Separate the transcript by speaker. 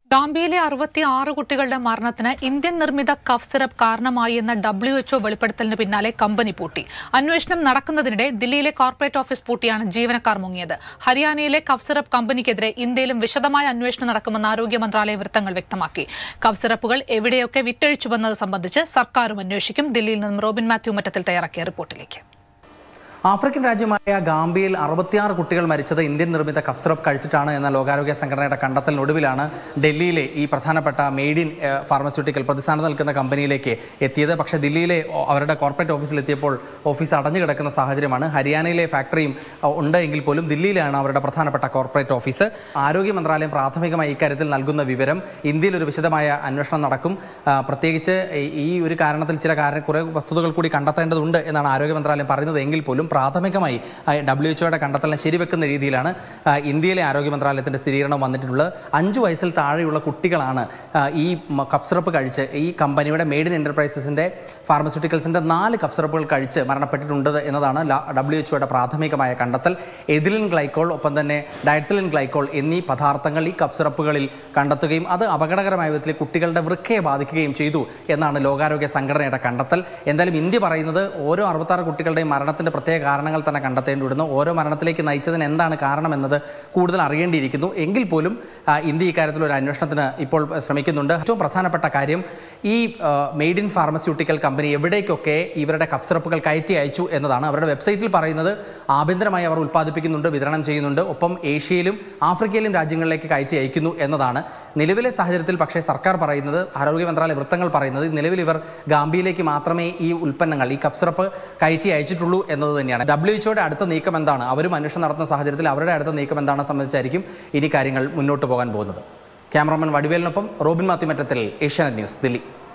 Speaker 1: ഗാംബിയയിലെ അറുപത്തി ആറ് കുട്ടികളുടെ മരണത്തിന് ഇന്ത്യൻ നിർമ്മിത കഫ് സിറപ്പ് കാരണമായി എന്ന ഡബ്ല്യു എച്ച്ഒ വെളിപ്പെടുത്തലിന് പിന്നാലെ കമ്പനി പൂട്ടി അന്വേഷണം നടക്കുന്നതിനിടെ ദില്ലിയിലെ കോർപ്പറേറ്റ് ഓഫീസ് പൂട്ടിയാണ് ജീവനക്കാർ മുങ്ങിയത് ഹരിയാനയിലെ കഫ് സിറപ്പ് കമ്പനിക്കെതിരെ ഇന്ത്യയിലും വിശദമായ അന്വേഷണം നടക്കുമെന്ന് ആരോഗ്യ മന്ത്രാലയ വൃത്തങ്ങൾ വ്യക്തമാക്കി കഫ് സിറപ്പുകൾ എവിടെയൊക്കെ വിറ്റഴിച്ചുവെന്നത് സംബന്ധിച്ച് സർക്കാരും അന്വേഷിക്കും ദില്ലിയിൽ നിന്നും റോബിൻ മാത്യു മറ്റത്തിൽ തയ്യാറാക്കിയ റിപ്പോർട്ടിലേക്ക്
Speaker 2: ആഫ്രിക്കൻ രാജ്യമായ ഗാംബിയയിൽ അറുപത്തിയാറ് കുട്ടികൾ മരിച്ചത് ഇന്ത്യൻ നിർമ്മിത കഫ് സിറപ്പ് കഴിച്ചിട്ടാണ് എന്ന ലോകാരോഗ്യ സംഘടനയുടെ കണ്ടെത്തലിനൊടുവിലാണ് ഡൽഹിയിലെ ഈ പ്രധാനപ്പെട്ട മെയ്ഡ് ഇൻ ഏഹ്, ഫാർമസ്യൂട്ടിക്കൽ പ്രതിസ്ഥാനത്ത് നിൽക്കുന്ന കമ്പനിയിലേക്ക് എത്തിയത് പക്ഷേ ദില്ലിയിലെ ഓ, അവരുടെ കോർപ്പറേറ്റ് ഓഫീസിൽ എത്തിയപ്പോൾ ഓഫീസ് അടഞ്ഞു കിടക്കുന്ന സാഹചര്യമാണ് ഹരിയാനയിലെ ഫാക്ടറിയും അഹ്, ഉണ്ട് എങ്കിൽ പോലും ദില്ലിയിലാണ് അവരുടെ പ്രധാനപ്പെട്ട കോർപ്പറേറ്റ് ഓഫീസ് ആരോഗ്യ മന്ത്രാലയം പ്രാഥമികമായി ഇക്കാര്യത്തിൽ നൽകുന്ന വിവരം ഇന്ത്യയിൽ ഒരു വിശദമായ അന്വേഷണം നടക്കും ആ, പ്രത്യേകിച്ച് ഈ- ഈ ഒരു കാരണത്തിൽ ചില കാരണ കുറേ വസ്തുതകൾ കൂടി കണ്ടെത്തേണ്ടതുണ്ട് എന്നാണ് ആരോഗ്യ മന്ത്രാലയം പറയുന്നത് എങ്കിൽ പോലും പ്രാഥമികമായി ഡബ്ല്യു എച്ച്ഒയുടെ കണ്ടെത്തലിനെ ശരിവെക്കുന്ന രീതിയിലാണ് ആ, ഇന്ത്യയിലെ ആരോഗ്യ മന്ത്രാലയത്തിന്റെ സ്ഥിരീകരണം വന്നിട്ടുള്ളത് അഞ്ച് വയസ്സിൽ താഴെയുള്ള കുട്ടികളാണ് ആ, ഈ മ- കഫ് സിറപ്പ് കഴിച്ച് ഈ കമ്പനിയുടെ മെയ്ഡ് ഇൻ എന്റർപ്രൈസസിന്റെ ഫാർമസ്യൂട്ടിക്കൽസിന്റെ നാല് കഫ് സിറപ്പുകൾ കഴിച്ച് മരണപ്പെട്ടിട്ടുണ്ട് എന്നതാണ് ഡബ്ല്യു എച്ച്ഒയുടെ പ്രാഥമികമായ കണ്ടെത്തൽ എതിലിൻ ഗ്ലൈക്കോൾ ഒപ്പം തന്നെ ഡയറ്റിലിൻ ഗ്ലൈക്കോൾ എന്നീ പദാർത്ഥങ്ങൾ ഈ കഫ് സിറപ്പുകളിൽ കണ്ടെത്തുകയും അത് അപകടകരമായ വിധത്തിൽ കുട്ടികളുടെ വൃക്കയെ ബാധിക്കുകയും ചെയ്തു എന്നാണ് ലോകാരോഗ്യ സംഘടനയുടെ കണ്ടെത്തൽ എന്തായാലും ഇന്ത്യ പറയുന്നത് ഓരോ അറുപത്താറ് കുട്ടികളുടെയും മരണത്തിന്റെ പ്രത്യേക കാരണങ്ങൾ തന്നെ കണ്ടെത്തേണ്ടി വരുന്നു ഓരോ മരണത്തിലേക്ക് നയിച്ചതിന് എന്താണ് കാരണമെന്നത് കൂടുതൽ അറിയേണ്ടിയിരിക്കുന്നു എങ്കിൽ പോലും ആ, ഇന്ത്യ ഇക്കാര്യത്തിൽ ഒരു അന്വേഷണത്തിന് ഇപ്പോൾ ശ്രമിക്കുന്നുണ്ട് ഏറ്റവും പ്രധാനപ്പെട്ട കാര്യം ഈ മെയ്ഡ് ഇൻ ഫാർമസ്യൂട്ടിക്കൽ കമ്പനി എവിടേക്കൊക്കെ ഇവരുടെ കഫ് സിറപ്പുകൾ കയറ്റി അയച്ചു എന്നതാണ് അവരുടെ വെബ്സൈറ്റിൽ പറയുന്നത് ആഭ്യന്തരമായി അവർ ഉൽപ്പാദിപ്പിക്കുന്നുണ്ട് വിതരണം ചെയ്യുന്നുണ്ട് ഒപ്പം ഏഷ്യയിലും ആഫ്രിക്കയിലും രാജ്യങ്ങളിലേക്ക് കയറ്റി അയക്കുന്നു എന്നതാണ് നിലവിലെ സാഹചര്യത്തിൽ പക്ഷേ സർക്കാർ പറയുന്നത് ആരോഗ്യ മന്ത്രാലയ വൃത്തങ്ങൾ പറയുന്നത് നിലവിൽ ഇവർ ഗാംബിയയിലേക്ക് മാത്രമേ ഈ ഉൽപ്പന്നങ്ങൾ ഈ കഫ് സിറപ്പ് കയറ്റി അയച്ചിട്ടുള്ളൂ എന്നത് തന്നെയാണ് ഡബ്ല്യു എച്ച്ഒയുടെ അടുത്ത നീക്കം എന്താണ് അവരും അന്വേഷണം നടത്തുന്ന സാഹചര്യത്തിൽ അവരുടെ അടുത്ത നീക്കം എന്താണെന്ന് സംബന്ധിച്ചായിരിക്കും ഇനി കാര്യങ്ങൾ മുന്നോട്ട് പോകാൻ പോകുന്നത് ക്യാമറമാൻ വടിവേലിനൊപ്പം റോബിൻ മാത്യുമറ്റത്തിൽ ഏഷ്യാനെറ്റ് ന്യൂസ് ദില്ലി